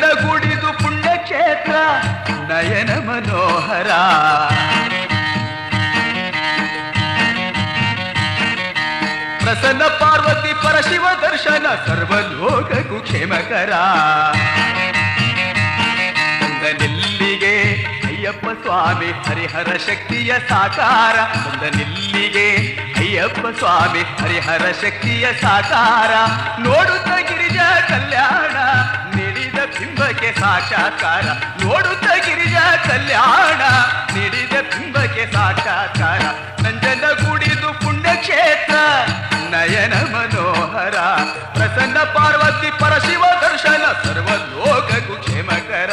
ನಂಜನಗೂಡಿದು ಪುಣ್ಯಕ್ಷೇತ್ರ ನಯನ ಮನೋಹರ ಪ್ರಸನ್ನ ಪಾರ್ವತಿ ಪರಶಿವ ದರ್ಶನ ಸರ್ವಲೋಕಕ್ಕೂ ಕ್ಷೇಮಕರ ನಿಲ್ಲಿಗೆ ಅಯ್ಯಪ್ಪ ಸ್ವಾಮಿ ಹರಿಹರ ಶಕ್ತಿಯ ಸಾಕಾರ ನಿಲ್ಲಿಗೆ ಅಯ್ಯಪ್ಪ ಸ್ವಾಮಿ ಹರಿಹರ ಶಕ್ತಿಯ ಸಾಕಾರ ನೋಡುತ್ತ ಗಿರಿಜ ಕಲ್ಯಾಣ ನೀಡಿದ ಬಿಂಬಕ್ಕೆ ಸಾಕ್ಷಾತ್ಕಾರ ನೋಡುತ್ತ ಗಿರಿಜ ಕಲ್ಯಾಣ ನೀಡಿದ ಬಿಂಬಕ್ಕೆ ಸಾಕ್ಷಾತ್ಕಾರ ನಂಜನ ಗುಡಿದು ಪುಣ್ಯಕ್ಷೇತ್ರ ನಯನ ಮನೋಹರ ಪ್ರಸನ್ನ ಪಾರ್ವತಿ ಪರಶಿವ ದರ್ಶನ ಸರ್ವ ಲೋಕಕ್ಕೂ ಕ್ಷೇಮಕರ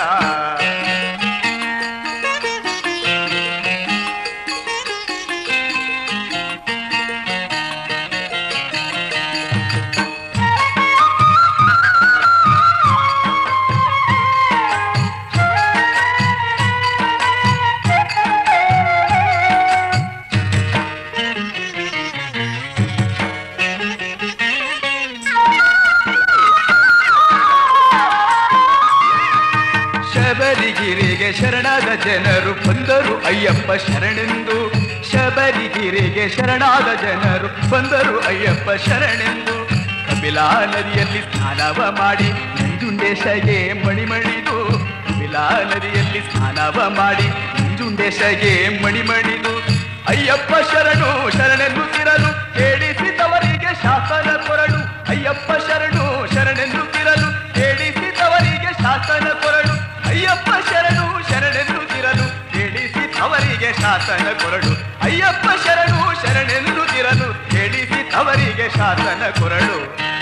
ಶಬರಿಗಿರಿಗೆ ಶರಣಾದ ಜನರು ಬಂದರು ಅಯ್ಯಪ್ಪ ಶರಣೆಂದು ಶಬರಿಗಿರಿಗೆ ಶರಣಾದ ಜನರು ಬಂದರು ಅಯ್ಯಪ್ಪ ಶರಣೆಂದು ಕಪಿಲಾ ನದಿಯಲ್ಲಿ ಸ್ನಾನವ ಮಾಡಿ ನಂಜುಂಡೇಶಗೆ ಮಣಿಮಣಿದು ಕಪಿಲಾ ನದಿಯಲ್ಲಿ ಸ್ನಾನವ ಮಾಡಿ ನಂಜುಂಡೇಶಗೆ ಮಣಿಮಣಿದು ಅಯ್ಯಪ್ಪ ಶರಣು ಶರಣೆಂದು ತಿರಲು ಕೇಳಿಸಿದವರಿಗೆ ಶಾಸನ ಕೊರಡು ಅಯ್ಯಪ್ಪ ಶರಣು ಶರಣೆಂದು ತಿರಲು ಕೇಳಿಸಿದವರಿಗೆ ಶಾಸನ ಕೊರಡು ಅಯ್ಯಪ್ಪ ಶರಣು ಶರಣೆಂದು ತಿರಲು ಕೇಳಿಸಿ ಅವರಿಗೆ ಶಾಸನ ಕೊರಡು ಅಯ್ಯಪ್ಪ ಶರಣು ಶರಣೆಂದು ತಿರಲು ಕೇಳಿಸಿ ಅವರಿಗೆ ಶಾಸನ ಕೊರಡು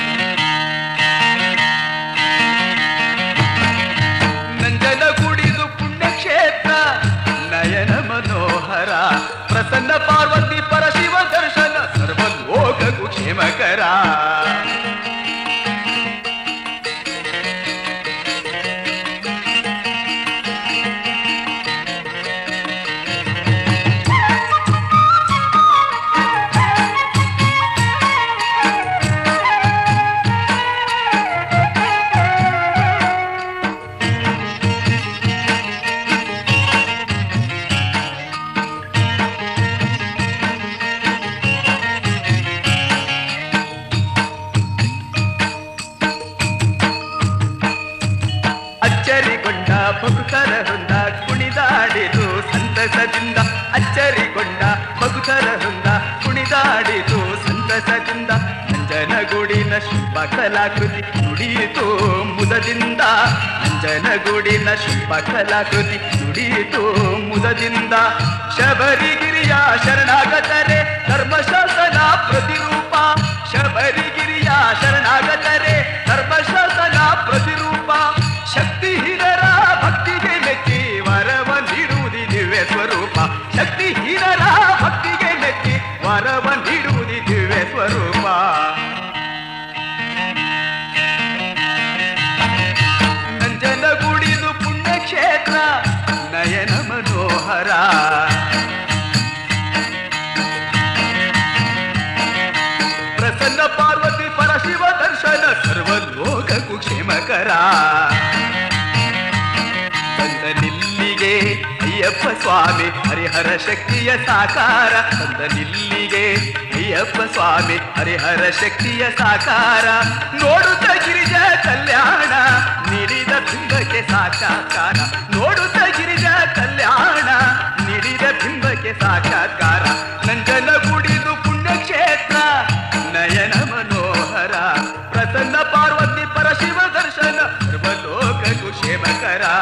ನಂಜನ ಕುಡಿದು ಪುಣ್ಯಕ್ಷೇತ್ರ ನಯನ ಮನೋಹರ ಪ್ರಸನ್ನ ಪಾರ್ವತಿ ಪರಶಿವ ದರ್ಶನ ಸರ್ವ ಲೋಕಕ್ಕೂ ಕ್ಷೇಮಕರ ಅಚ್ಚರಿಗೊಂಡ ಭಕ್ತರ ವೃಂದ ಕುಣಿದಾಡಿದು ಸಂತಸದಿಂದ ಅಚ್ಚರಿಗೊಂಡ ಭಕ್ತರ ವೃಂದ ಕುಣಿದಾಡಿದು ಸಂತಸದಿಂದ ಅಂಜನಗೂಡಿನ ಶಿಲ್ಪ ಕಲಾಕೃತಿ ನುಡಿಯಿತು ಮುದದಿಂದ ಅಂಜನಗೂಡಿನ ಶಿಲ್ಪ ಕಲಾಕೃತಿ ನುಡಿಯಿತು ಮುದದಿಂದ ಶಬರಿಗಿರಿಯ ಶರಣಾಗತರೆ ಧರ್ಮಶಾಸನ ಪ್ರತಿರೂಪ ಶಬರಿಗಿರಿಯ ಶರಣಾಗತರೆ ಧರ್ಮಶಾಸನ ಪ್ರತಿರೂಪ ಶಕ್ತಿಹೀನರ ಭಕ್ತಿಗೆ ಮೆಚ್ಚಿ ವರವ ನೀಡುವುದಿ ದಿವ್ಯ ಸ್ವರೂಪ ಶಕ್ತಿಹೀನರ ಭಕ್ತಿಗೆ ಮೆಚ್ಚಿ ವರವ ನೀಡುವುದಿ ದಿವ್ಯ ಸ್ವರೂಪ ನಂಜನ ಗುಡಿದು ಪುಣ್ಯಕ್ಷೇತ್ರ ನಯನ ಮನೋಹರ ಪ್ರಸನ್ನ ಪಾರ್ವತಿ ಪರಶಿವ ದರ್ಶನ ಸರ್ವ ಲೋಕಕ್ಕೂ ಕ್ಷೇಮಕರ ಬಂದ ನಿಲ್ಲಿಗೆ ಅಯ್ಯಪ್ಪ ಸ್ವಾಮಿ ಹರಿಹರ ಶಕ್ತಿಯ ಸಾಕಾರ ಬಂದ ನಿಲ್ಲಿಗೆ ಅಯ್ಯಪ್ಪ ಸ್ವಾಮಿ ಹರಿಹರ ಶಕ್ತಿಯ ಸಾಕಾರ ನೋಡುತ್ತ ಗಿರಿಜ ಕಲ್ಯಾಣ ನೀಡಿದ ಬಿಂಬಕ್ಕೆ ಸಾಕ್ಷಾತ್ಕಾರ ನೋಡುತ್ತ ಗಿರಿಜ ಕಲ್ಯಾಣ ನೀಡಿದ ಬಿಂಬಕ್ಕೆ ಸಾಕ್ಷಾತ್ಕಾರ ನಂಜನ ಗುಡಿದು ಪುಣ್ಯಕ್ಷೇತ್ರ ನಯನ ಮನೋಹರ ಪ್ರಸನ್ನ ಪಾರ್ವತಿ ಪರಶಿವ ದರ್ಶನ ಸರ್ವಲೋಕಕ್ಕೂ ಕ್ಷೇಮಕರ